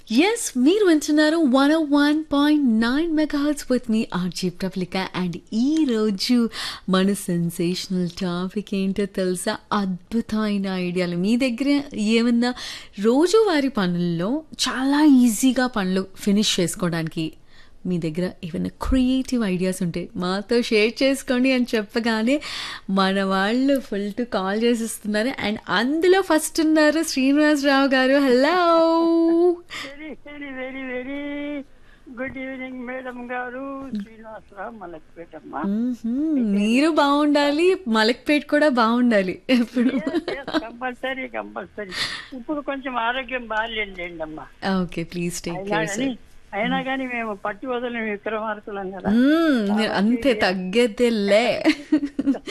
yes మీరు వింటున్నారు one one point nine megahertz with మీ ఆర్జీ ప్రఫ్లిక అండ్ ఈ రోజు మన సెన్సేషనల్ టాపిక్ ఏంటో తెలుసా అద్భుతమైన ఐడియాలు మీ దగ్గర ఏమన్నా రోజువారీ పనుల్లో చాలా ఈజీగా పనులు ఫినిష్ చేసుకోవడానికి మీ దగ్గర ఏమైనా క్రియేటివ్ ఐడియాస్ ఉంటే మాతో షేర్ చేసుకోండి అని చెప్పగానే మన వాళ్ళు ఫుల్ టు కాల్ చేసిస్తున్నారు అండ్ అందులో ఫస్ట్ ఉన్నారు శ్రీనివాసరావు గారు hello very very very very good evening madam గారు శ్రీనివాసరావు మలక్పేటమ్మ మీరు బాగుండాలి మలక్పేట్ కూడా బాగుండాలి ఎప్పుడు కంపల్సరీ కంపల్సరీ ఇప్పుడు కొంచెం ఆరోగ్యం బాగాలేండి అమ్మా ఓకే ప్లీజ్ టేక్ అయినా కేర్ కానీ సార్ అయినా కానీ మేము పట్టి వదలని విక్రమార్కులం కదా అంతే తగ్గేదేలే